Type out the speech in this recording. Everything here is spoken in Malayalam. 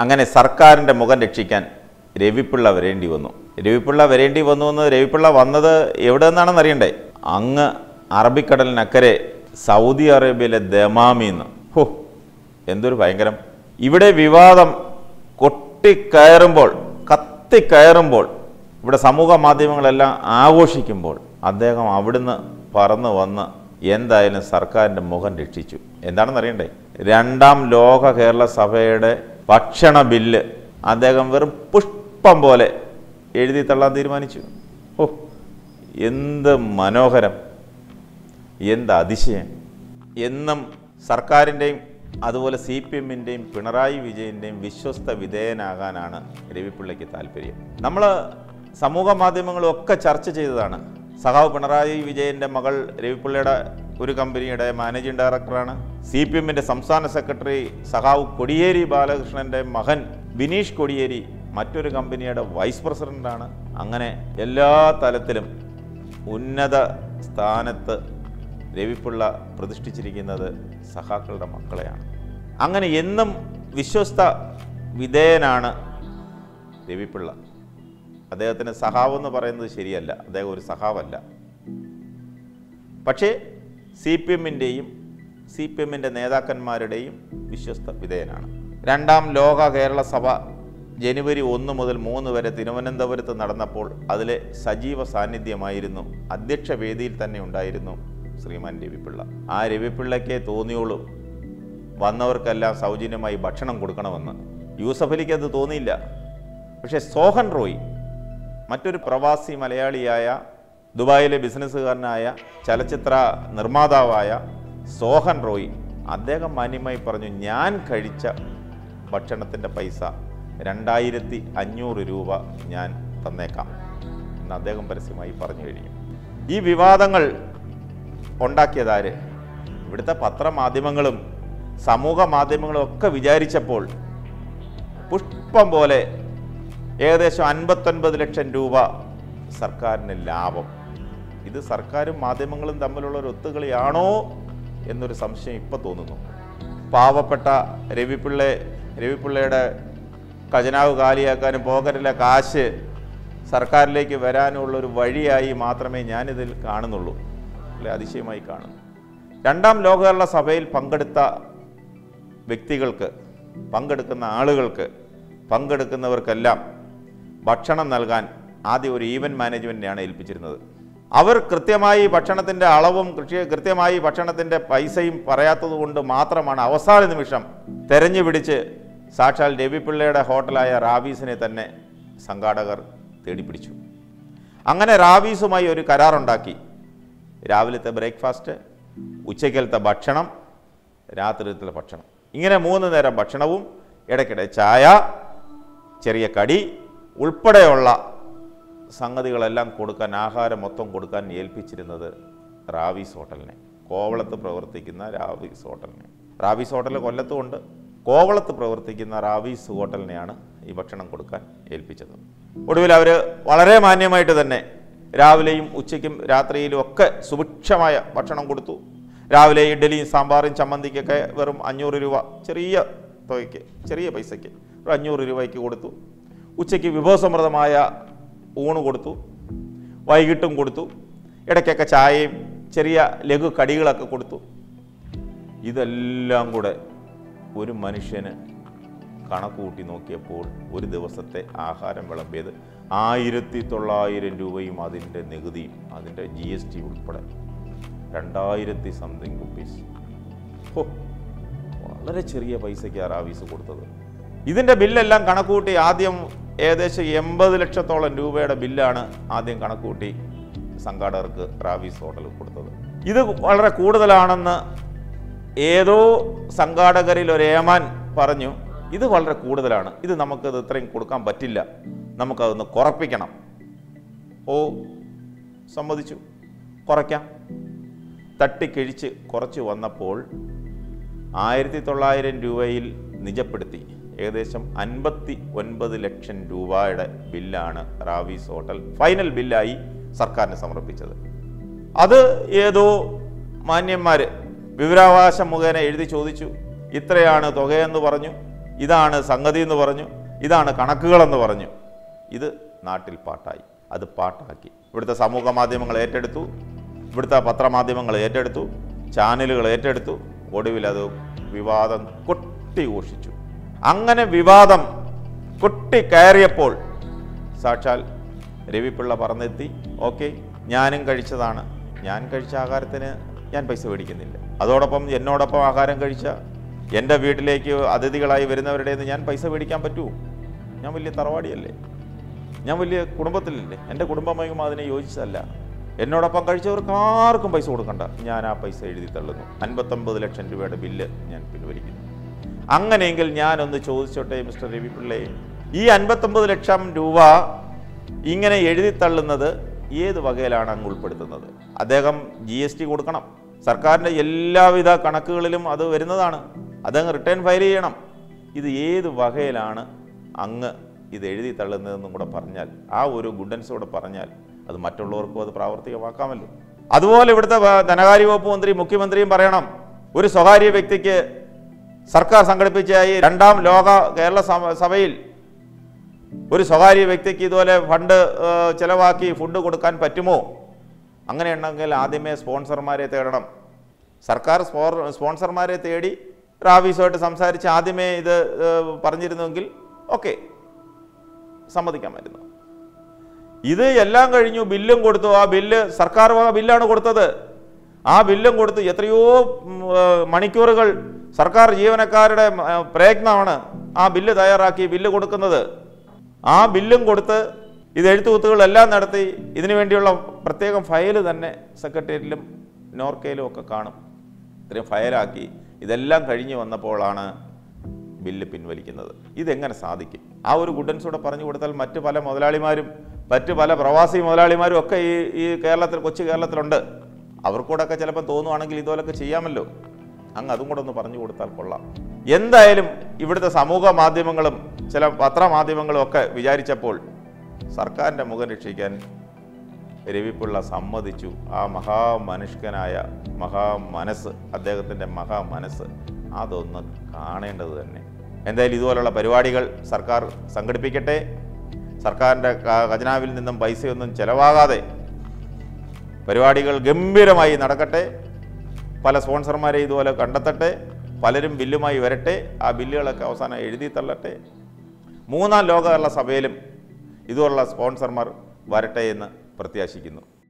അങ്ങനെ സർക്കാരിൻ്റെ മുഖം രക്ഷിക്കാൻ രവിപ്പിള്ള വരേണ്ടി വന്നു രവിപ്പിള്ള വരേണ്ടി വന്നു എന്ന് രവിപ്പിള്ള വന്നത് എവിടെ നിന്നാണെന്ന് അറിയണ്ടേ അങ്ങ് അറബിക്കടലിനക്കരെ സൗദി അറേബ്യയിലെ ദമാമിന്ന് ഹോ എന്തൊരു ഭയങ്കരം ഇവിടെ വിവാദം കൊട്ടിക്കയറുമ്പോൾ കത്തിക്കയറുമ്പോൾ ഇവിടെ സമൂഹ മാധ്യമങ്ങളെല്ലാം ആഘോഷിക്കുമ്പോൾ അദ്ദേഹം അവിടുന്ന് പറന്ന് വന്ന് എന്തായാലും സർക്കാരിൻ്റെ മുഖം രക്ഷിച്ചു എന്താണെന്ന് അറിയണ്ടേ രണ്ടാം ലോക കേരള സഭയുടെ ഭക്ഷണ ബില്ല് അദ്ദേഹം വെറും പുഷ്പം പോലെ എഴുതി തള്ളാൻ തീരുമാനിച്ചു ഓ എന്ത് മനോഹരം എന്ത് അതിശയം എന്നും സർക്കാരിൻ്റെയും അതുപോലെ സി പി എമ്മിൻ്റെയും പിണറായി വിജയൻ്റെയും വിശ്വസ്ത വിധേയനാകാനാണ് രവിപിള്ളയ്ക്ക് താല്പര്യം നമ്മൾ സമൂഹ മാധ്യമങ്ങളും ഒക്കെ ചർച്ച ചെയ്തതാണ് സഖാവ് പിണറായി വിജയൻ്റെ മകൾ രവിപിള്ളയുടെ ഒരു കമ്പനിയുടെ മാനേജിംഗ് ഡയറക്ടറാണ് സി പി എമ്മിൻ്റെ സംസ്ഥാന സെക്രട്ടറി സഖാവ് കൊടിയേരി ബാലകൃഷ്ണൻ്റെ മകൻ ബിനീഷ് കൊടിയേരി മറ്റൊരു കമ്പനിയുടെ വൈസ് പ്രസിഡൻ്റാണ് അങ്ങനെ എല്ലാ തലത്തിലും ഉന്നത സ്ഥാനത്ത് രവിപ്പിള്ള പ്രതിഷ്ഠിച്ചിരിക്കുന്നത് സഖാക്കളുടെ മക്കളെയാണ് അങ്ങനെ എന്നും വിശ്വസ്ത വിധേയനാണ് രവിപ്പിള്ള അദ്ദേഹത്തിന് സഖാവ് എന്ന് പറയുന്നത് ശരിയല്ല അദ്ദേഹം ഒരു സഖാവല്ല പക്ഷേ സി പി എമ്മിൻ്റെയും സി പി എമ്മിൻ്റെ നേതാക്കന്മാരുടെയും വിശ്വസ്ത വിധേയനാണ് രണ്ടാം ലോക കേരള സഭ ജനുവരി ഒന്ന് മുതൽ മൂന്ന് വരെ തിരുവനന്തപുരത്ത് നടന്നപ്പോൾ അതിലെ സജീവ സാന്നിധ്യമായിരുന്നു അധ്യക്ഷ വേദിയിൽ തന്നെ ഉണ്ടായിരുന്നു ശ്രീമാൻ രവിപിള്ള ആ രവിപിള്ളയ്ക്ക് തോന്നിയോളൂ വന്നവർക്കെല്ലാം സൗജന്യമായി ഭക്ഷണം കൊടുക്കണമെന്ന് യൂസഫ് അലിക്ക് അത് തോന്നിയില്ല പക്ഷേ സോഹൻ റോയ് മറ്റൊരു പ്രവാസി മലയാളിയായ ദുബായിലെ ബിസിനസ്സുകാരനായ ചലച്ചിത്ര നിർമ്മാതാവായ സോഹൻ റോയ് അദ്ദേഹം മാന്യമായി പറഞ്ഞു ഞാൻ കഴിച്ച ഭക്ഷണത്തിൻ്റെ പൈസ രണ്ടായിരത്തി അഞ്ഞൂറ് രൂപ ഞാൻ തന്നേക്കാം എന്ന് അദ്ദേഹം പരസ്യമായി പറഞ്ഞു കഴിഞ്ഞു ഈ വിവാദങ്ങൾ ഉണ്ടാക്കിയതാര് ഇവിടുത്തെ പത്രമാധ്യമങ്ങളും സമൂഹ മാധ്യമങ്ങളും ഒക്കെ വിചാരിച്ചപ്പോൾ പുഷ്പം പോലെ ഏകദേശം അൻപത്തൊൻപത് ലക്ഷം രൂപ സർക്കാരിന് ലാഭം ഇത് സർക്കാരും മാധ്യമങ്ങളും തമ്മിലുള്ള ഒരു ഒത്തുകളിയാണോ എന്നൊരു സംശയം ഇപ്പോൾ തോന്നുന്നു പാവപ്പെട്ട രവിപിള്ള രവിപിള്ളയുടെ ഖജനാവ് കാലിയാക്കാനും പോക്കറ്റിലെ കാശ് സർക്കാരിലേക്ക് വരാനുള്ള ഒരു വഴിയായി മാത്രമേ ഞാനിതിൽ കാണുന്നുള്ളൂ അല്ലെ അതിശയമായി കാണുന്നു രണ്ടാം ലോകകേരള സഭയിൽ പങ്കെടുത്ത വ്യക്തികൾക്ക് പങ്കെടുക്കുന്ന ആളുകൾക്ക് പങ്കെടുക്കുന്നവർക്കെല്ലാം ഭക്ഷണം നൽകാൻ ആദ്യം ഒരു ഈവൻറ്റ് മാനേജ്മെൻറ്റിനെയാണ് ഏൽപ്പിച്ചിരുന്നത് അവർ കൃത്യമായി ഭക്ഷണത്തിൻ്റെ അളവും കൃഷി കൃത്യമായി ഭക്ഷണത്തിൻ്റെ പൈസയും പറയാത്തത് കൊണ്ട് മാത്രമാണ് അവസാന നിമിഷം തെരഞ്ഞു പിടിച്ച് സാക്ഷാൽ രവിപിള്ളയുടെ ഹോട്ടലായ റാവീസിനെ തന്നെ സംഘാടകർ തേടിപ്പിടിച്ചു അങ്ങനെ റാവീസുമായി ഒരു കരാറുണ്ടാക്കി രാവിലത്തെ ബ്രേക്ക്ഫാസ്റ്റ് ഉച്ചയ്ക്കലത്തെ ഭക്ഷണം രാത്രിയിലത്തെ ഭക്ഷണം ഇങ്ങനെ മൂന്ന് നേരം ഭക്ഷണവും ഇടയ്ക്കിടെ ചായ ചെറിയ കടി ഉൾപ്പെടെയുള്ള സംഗതികളെല്ലാം കൊടുക്കാൻ ആഹാരം മൊത്തം കൊടുക്കാൻ ഏൽപ്പിച്ചിരുന്നത് റാവീസ് ഹോട്ടലിനെ കോവളത്ത് പ്രവർത്തിക്കുന്ന റാവീസ് ഹോട്ടലിനെ റാവീസ് ഹോട്ടൽ കൊല്ലത്തുമുണ്ട് കോവളത്ത് പ്രവർത്തിക്കുന്ന റാവീസ് ഹോട്ടലിനെയാണ് ഈ ഭക്ഷണം കൊടുക്കാൻ ഏൽപ്പിച്ചത് ഒടുവിൽ അവർ വളരെ മാന്യമായിട്ട് തന്നെ രാവിലെയും ഉച്ചയ്ക്കും രാത്രിയിലും ഒക്കെ സുഭിക്ഷമായ ഭക്ഷണം കൊടുത്തു രാവിലെ ഇഡ്ഡലിയും സാമ്പാറും ചമ്മന്തിക്കൊക്കെ വെറും അഞ്ഞൂറ് രൂപ ചെറിയ തുകയ്ക്ക് ചെറിയ പൈസയ്ക്ക് ഒരു അഞ്ഞൂറ് രൂപയ്ക്ക് കൊടുത്തു ഉച്ചയ്ക്ക് വിഭവസമൃദ്ധമായ ഊണ് കൊടുത്തു വൈകിട്ടും കൊടുത്തു ഇടയ്ക്കൊക്കെ ചായയും ചെറിയ ലഘു കടികളൊക്കെ കൊടുത്തു ഇതെല്ലാം കൂടെ ഒരു മനുഷ്യന് കണക്ക് കൂട്ടി നോക്കിയപ്പോൾ ഒരു ദിവസത്തെ ആഹാരം വിളമ്പിയത് ആയിരത്തി തൊള്ളായിരം രൂപയും അതിൻ്റെ നികുതിയും അതിൻ്റെ ജി എസ് ടി ഉൾപ്പെടെ രണ്ടായിരത്തി സംതിങ് റുപ്പീസ് ഹോ വളരെ ചെറിയ പൈസയ്ക്ക് ആ റാവീസ് കൊടുത്തത് ഇതിൻ്റെ ബില്ലെല്ലാം കണക്കൂട്ടി ആദ്യം ഏകദേശം എൺപത് ലക്ഷത്തോളം രൂപയുടെ ബില്ലാണ് ആദ്യം കണക്കൂട്ടി സംഘാടകർക്ക് റാവീസ് ഹോട്ടൽ കൊടുത്തത് ഇത് വളരെ കൂടുതലാണെന്ന് ഏതോ സംഘാടകരിൽ ഒരു ഏമാൻ പറഞ്ഞു ഇത് വളരെ കൂടുതലാണ് ഇത് നമുക്കത് ഇത്രയും കൊടുക്കാൻ പറ്റില്ല നമുക്കതൊന്ന് കുറപ്പിക്കണം ഓ സമ്മതിച്ചു കുറയ്ക്കാം തട്ടിക്കിഴിച്ച് കുറച്ച് വന്നപ്പോൾ ആയിരത്തി തൊള്ളായിരം രൂപയിൽ നിജപ്പെടുത്തി ഏകദേശം അൻപത്തി ഒൻപത് ലക്ഷം രൂപയുടെ ബില്ലാണ് റാവീസ് ഹോട്ടൽ ഫൈനൽ ബില്ലായി സർക്കാരിന് സമർപ്പിച്ചത് അത് ഏതോ മാന്യന്മാർ വിവരാവകാശം മുഖേന എഴുതി ചോദിച്ചു ഇത്രയാണ് തുകയെന്ന് പറഞ്ഞു ഇതാണ് സംഗതി എന്ന് പറഞ്ഞു ഇതാണ് കണക്കുകളെന്ന് പറഞ്ഞു ഇത് നാട്ടിൽ പാട്ടായി അത് പാട്ടാക്കി ഇവിടുത്തെ സമൂഹ മാധ്യമങ്ങൾ ഏറ്റെടുത്തു ഇവിടുത്തെ പത്രമാധ്യമങ്ങൾ ഏറ്റെടുത്തു ചാനലുകൾ ഏറ്റെടുത്തു ഒടുവിൽ അത് വിവാദം കൊട്ടി ഘോഷിച്ചു അങ്ങനെ വിവാദം കൊട്ടി കയറിയപ്പോൾ സാക്ഷാൽ രവിപിള്ള പറഞ്ഞെത്തി ഓക്കെ ഞാനും കഴിച്ചതാണ് ഞാൻ കഴിച്ച ആഹാരത്തിന് ഞാൻ പൈസ മേടിക്കുന്നില്ല അതോടൊപ്പം എന്നോടൊപ്പം ആഹാരം കഴിച്ച എൻ്റെ വീട്ടിലേക്ക് അതിഥികളായി വരുന്നവരുടെ നിന്ന് ഞാൻ പൈസ മേടിക്കാൻ പറ്റുമോ ഞാൻ വലിയ തറവാടിയല്ലേ ഞാൻ വലിയ കുടുംബത്തിലല്ലേ എൻ്റെ കുടുംബമയും അതിനെ യോജിച്ചതല്ല എന്നോടൊപ്പം കഴിച്ചവർക്ക് ആർക്കും പൈസ കൊടുക്കണ്ട ഞാൻ ആ പൈസ എഴുതി തള്ളുന്നു അൻപത്തൊമ്പത് ലക്ഷം രൂപയുടെ ബില്ല് ഞാൻ പിൻവലിക്കുന്നു അങ്ങനെയെങ്കിൽ ഞാനൊന്ന് ചോദിച്ചോട്ടെ മിസ്റ്റർ രവിപിള്ളയെ ഈ അൻപത്തൊമ്പത് ലക്ഷം രൂപ ഇങ്ങനെ എഴുതി തള്ളുന്നത് ഏത് വകയിലാണ് അങ്ങ് ഉൾപ്പെടുത്തുന്നത് അദ്ദേഹം ജി എസ് ടി കൊടുക്കണം സർക്കാരിൻ്റെ എല്ലാവിധ കണക്കുകളിലും അത് വരുന്നതാണ് അതങ്ങ് റിട്ടേൺ ഫയൽ ചെയ്യണം ഇത് ഏത് വകയിലാണ് അങ്ങ് ഇത് എഴുതി തള്ളുന്നതെന്നും കൂടെ പറഞ്ഞാൽ ആ ഒരു ഗുഡൻസ് കൂടെ പറഞ്ഞാൽ അത് മറ്റുള്ളവർക്കും അത് പ്രാവർത്തികമാക്കാമല്ലോ അതുപോലെ ഇവിടുത്തെ വ- ധനകാര്യ വകുപ്പ് മന്ത്രി മുഖ്യമന്ത്രിയും പറയണം ഒരു സ്വകാര്യ വ്യക്തിക്ക് സർക്കാർ സംഘടിപ്പിച്ച ഈ രണ്ടാം ലോക കേരള സഭ- സഭയിൽ ഒരു സ്വകാര്യ വ്യക്തിക്ക് ഇതുപോലെ ഫണ്ട് ഏഹ്, ചെലവാക്കി ഫുഡ് കൊടുക്കാൻ പറ്റുമോ അങ്ങനെയുണ്ടെങ്കിൽ ആദ്യമേ സ്പോൺസർമാരെ തേടണം സർക്കാർ സ്പോർ സ്പോൺസർമാരെ തേടി ഒരു ഓഫീസുമായിട്ട് സംസാരിച്ച് ആദ്യമേ ഇത് ഏഹ്, പറഞ്ഞിരുന്നുവെങ്കിൽ ഓക്കെ സമ്മതിക്കാമായിരുന്നു ഇത് എല്ലാം കഴിഞ്ഞു ബില്ലും കൊടുത്തു ആ ബില്ല് സർക്കാർ വക ബില്ലാണ് കൊടുത്തത് ആ ബില്ലും കൊടുത്ത് എത്രയോ ഉം, ഏഹ്, മണിക്കൂറുകൾ സർക്കാർ ജീവനക്കാരുടെ ഏഹ്, പ്രയത്നമാണ് ആ ബില്ല് തയ്യാറാക്കി ബില്ല് കൊടുക്കുന്നത് ആ ബില്ലും കൊടുത്ത് ഇത് എഴുത്തുകുത്തുകളെല്ലാം നടത്തി ഇതിനു വേണ്ടിയുള്ള പ്രത്യേകം ഫയൽ തന്നെ സെക്രട്ടേറിയറ്റിലും നോർക്കയിലും ഒക്കെ കാണും ഇത്രയും ഫയലാക്കി ഇതെല്ലാം കഴിഞ്ഞ് വന്നപ്പോഴാണ് ബില്ല് പിൻവലിക്കുന്നത് ഇതെങ്ങനെ സാധിക്കും ആ ഒരു ഗുഡൻസ് കൂടെ പറഞ്ഞു കൊടുത്താൽ മറ്റ് പല മുതലാളിമാരും മറ്റ് പല പ്രവാസി മുതലാളിമാരും ഒക്കെ ഈ ഈ കേരളത്തിൽ കൊച്ചു കേരളത്തിലുണ്ട് അവർക്കൂടൊക്കെ ചിലപ്പോൾ തോന്നുവാണെങ്കിൽ ഇതുപോലൊക്കെ ചെയ്യാമല്ലോ അങ്ങ് അതും കൂടെ ഒന്ന് പറഞ്ഞു കൊടുത്താൽ കൊള്ളാം എന്തായാലും ഇവിടുത്തെ സമൂഹ മാധ്യമങ്ങളും ചില പത്രമാധ്യമങ്ങളും ഒക്കെ വിചാരിച്ചപ്പോൾ സർക്കാരിൻ്റെ മുഖം രക്ഷിക്കാൻ രവിപിള്ള സമ്മതിച്ചു ആ മഹാമനുഷ്കനായ മഹാമനസ്സ് അദ്ദേഹത്തിൻ്റെ മഹാമനസ്സ് അതൊന്ന് കാണേണ്ടത് തന്നെ എന്തായാലും ഇതുപോലുള്ള പരിപാടികൾ സർക്കാർ സംഘടിപ്പിക്കട്ടെ സർക്കാരിൻ്റെ ക- ഖജനാവിൽ നിന്നും പൈസയൊന്നും ചെലവാകാതെ പരിപാടികൾ ഗംഭീരമായി നടക്കട്ടെ പല സ്പോൺസർമാരെ ഇതുപോലെ കണ്ടെത്തട്ടെ പലരും ബില്ലുമായി വരട്ടെ ആ ബില്ലുകളൊക്കെ അവസാനം എഴുതി തള്ളട്ടെ മൂന്നാം ലോക കേരള സഭയിലും ഇതുപോലുള്ള സ്പോൺസർമാർ വരട്ടെ എന്ന് പ്രത്യാശിക്കുന്നു